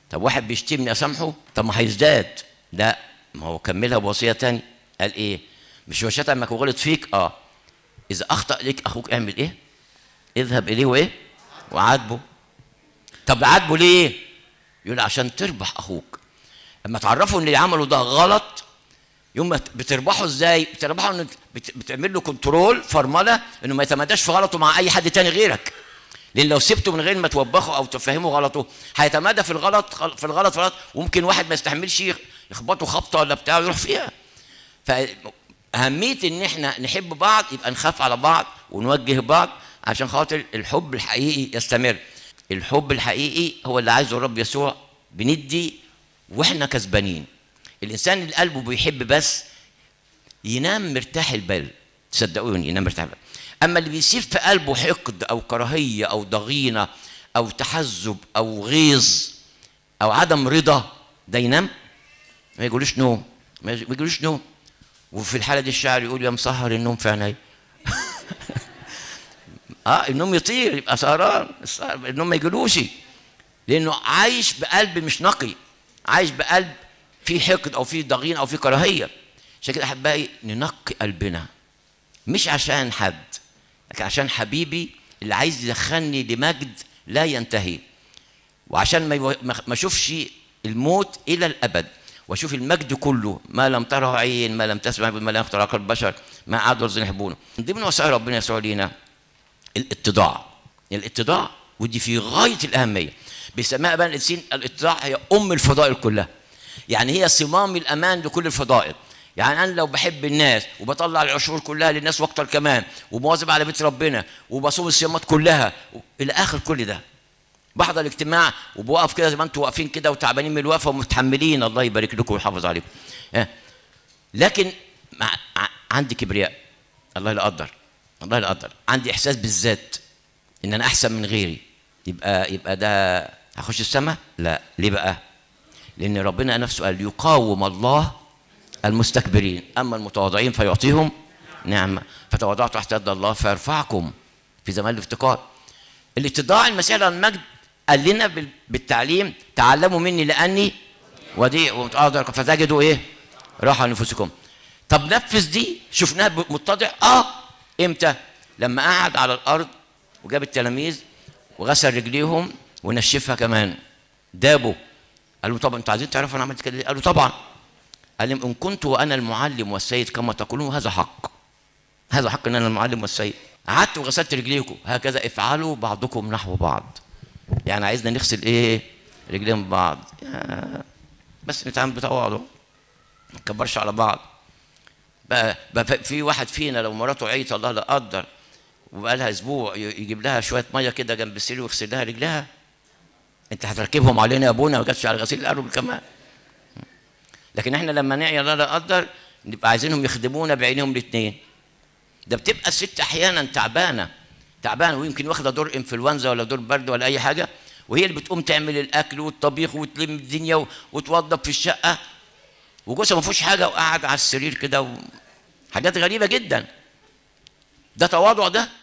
طب واحد بيشتمني اسامحه طب ما هيزداد لا ما هو كملها بوصيه تاني قال ايه مش هو شتمك وغلط فيك اه اذا اخطا ليك اخوك اعمل ايه اذهب اليه وايه وعاتبه طب عاتبه ليه يقول عشان تربح اخوك اما تعرفوا ان اللي عمله ده غلط يوم ما بتربحه ازاي بتربحه انك بت- بتعمل له كنترول فرمله انه ما يتماداش في غلطه مع اي حد تاني غيرك لان لو سبته من غير ما توبخه او تفهمه غلطه هيتمادى في الغلط في الغلط في الغلط وممكن واحد ما يستحملش يخبطه خبطه ولا بتاع ويروح فيها فأهمية إن إحنا نحب بعض يبقى نخاف على بعض ونوجه بعض عشان خاطر الحب الحقيقي يستمر. الحب الحقيقي هو اللي عايزه الرب يسوع بندي وإحنا كسبانين. الإنسان اللي قلبه بيحب بس ينام مرتاح البال صدقوني ينام مرتاح البال. أما اللي بيسيب في قلبه حقد أو كراهية أو ضغينة أو تحزب أو غيظ أو عدم رضا ده ينام ما يقولوش نوم ما يقولوش نوم وفي الحاله دي الشاعر يقول يا مسهر النوم في عيني اه النوم يطير يبقى سهران السهر- النوم ما يجيلوش لانه عايش بقلب مش نقي عايش بقلب فيه حقد او فيه ضغين او فيه كراهيه عشان كده احبائي ننقي قلبنا مش عشان حد لكن عشان حبيبي اللي عايز يدخلني لمجد لا ينتهي وعشان ما يو- ما ما اشوفش الموت الى الابد واشوف المجد كله ما لم تره عين ما لم تسمع ما لم يخطر عقل البشر ما عاد وزن يحبونه من ضمن وسائل ربنا يسوع لينا الاتضاع الاتضاع ودي في غايه الاهميه بيسميها بقى الانسان الاتضاع هي ام الفضائل كلها يعني هي صمام الامان لكل الفضائل يعني انا لو بحب الناس وبطلع العشور كلها للناس واكتر كمان ومواظب على بيت ربنا وبصوم الصيامات كلها الى اخر كل ده بحضر الاجتماع وبوقف كده زي ما انتم واقفين كده وتعبانين من الوقفه ومتحملين الله يبارك لكم ويحافظ عليكم ها. لكن مع ع- عندي كبرياء الله لا قدر الله لا قدر عندي احساس بالذات ان انا احسن من غيري يبقى يبقى ده هخش السماء لا ليه بقى لان ربنا نفسه قال يقاوم الله المستكبرين اما المتواضعين فيعطيهم نعمه فتواضعت تحت يد الله فيرفعكم في زمان الافتقار الاتضاع المسيح له المجد قال لنا بال- بالتعليم تعلموا مني لاني وديع ومتقدر فتجدوا ايه؟ راحه لنفوسكم. طب نفذ دي شفناها ب- متضع اه امتى؟ لما قعد على الارض وجاب التلاميذ وغسل رجليهم ونشفها كمان دابوا قالوا طب انتوا عايزين تعرفوا انا عملت كده ليه؟ قالوا طبعا قال لهم ان كنت وانا المعلم والسيد كما تقولون هذا حق هذا حق ان انا المعلم والسيد قعدت وغسلت رجليكم هكذا افعلوا بعضكم نحو بعض يعني عايزنا نغسل ايه رجلين بعض يا- بس نتعامل بتواضع ما نكبرش على بعض بقى, بقى في واحد فينا لو مراته عيت الله لا قدر وبقى لها اسبوع ي- يجيب لها شويه ميه كده جنب السرير ويغسل لها رجلها انت هتركبهم علينا يا ابونا ما جاتش على غسيل الارجل كمان لكن احنا لما نعي الله لا قدر نبقى عايزينهم يخدمونا بعينهم الاثنين ده بتبقى الست احيانا تعبانه تعبانه ويمكن واخده دور انفلونزا ولا دور برد ولا اي حاجه وهي اللي بتقوم تعمل الاكل والطبيخ وتلم الدنيا و- وتوضب في الشقه وجوزها ما فيهوش حاجه وقاعد على السرير كده و... حاجات غريبه جدا ده تواضع ده